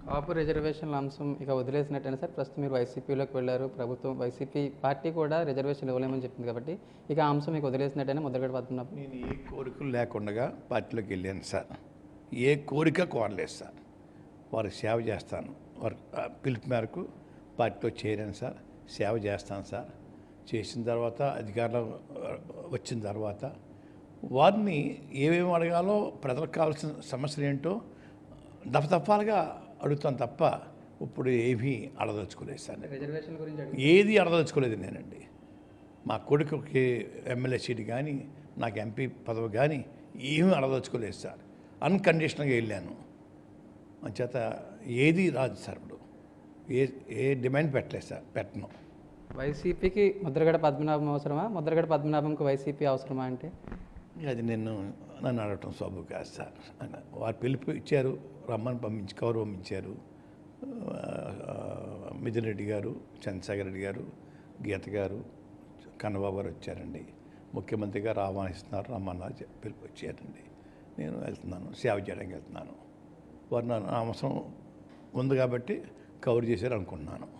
కాపు రిజర్వేషన్ల అంశం ఇక వదిలేసినట్టయినా సార్ ప్రస్తుతం మీరు వైసీపీలోకి వెళ్ళారు ప్రభుత్వం వైసీపీ పార్టీ కూడా రిజర్వేషన్ ఇవ్వలేమని చెప్పింది కాబట్టి ఇక ఆ అంశం మీకు వదిలేసినట్టయినా ముద్రగడ పద్మనాభం నేను ఏ కోరికలు లేకుండా పార్టీలోకి వెళ్ళాను సార్ ఏ కోరిక కోరలేదు సార్ వారికి సేవ చేస్తాను వారి ఆ, పిలుపు మేరకు పార్టీలో చేరాను సార్ సేవ చేస్తాను సార్ చేసిన తర్వాత అధికారంలో ఆ, వచ్చిన తర్వాత వారిని ఏమేమి అడగాలో ప్రజలకు కావాల్సిన సమస్యలు ఏంటో దఫదఫాలుగా అడుగుతాను తప్ప ఇప్పుడు ఏమీ అడదలుచుకోలేదు సార్ నేను. రిజర్వేషన్ గురించి అడిగి ఏది అడదలుచుకోలేదు నేనండి మా కొడుకుకి ఎమ్మెల్యే సీట్ కానీ నాకు ఎంపీ పదవి కానీ ఏమీ అడదలుచుకోలేదు సార్ అన్కండిషనల్గా వెళ్ళాను అంచేత ఏది రాదు సార్ ఇప్పుడు ఏ ఏ డిమాండ్ పెట్టలేదు సార్ పెట్టను వైసీపీకి ముద్రగడ పద్మనాభం అవసరమా ముద్రగడ పద్మనాభంకి వైసీపీ అవసరమా అంటే అది నేను నన్ను అడగటం సోబు కాదు సార్ అన్న వారు పిలుపు ఇచ్చారు రమ్మని పంపించి కౌరు పంపించారు ఆ, మిథున్ రెడ్డి గారు చంద్రశేఖర్ రెడ్డి గారు గీత గారు కన్నబాబు గారు వచ్చారండి ముఖ్యమంత్రి గారు ఆహ్వానిస్తున్నారు రమ్మన్నారు చె- పిలుపు వచ్చారండి నేను వెళ్తున్నాను సేవ చేయడానికి వెళ్తున్నాను వారు నా నా అవసరం ఉంది కాబట్టి కవర్ చేశారు అనుకుంటున్నాను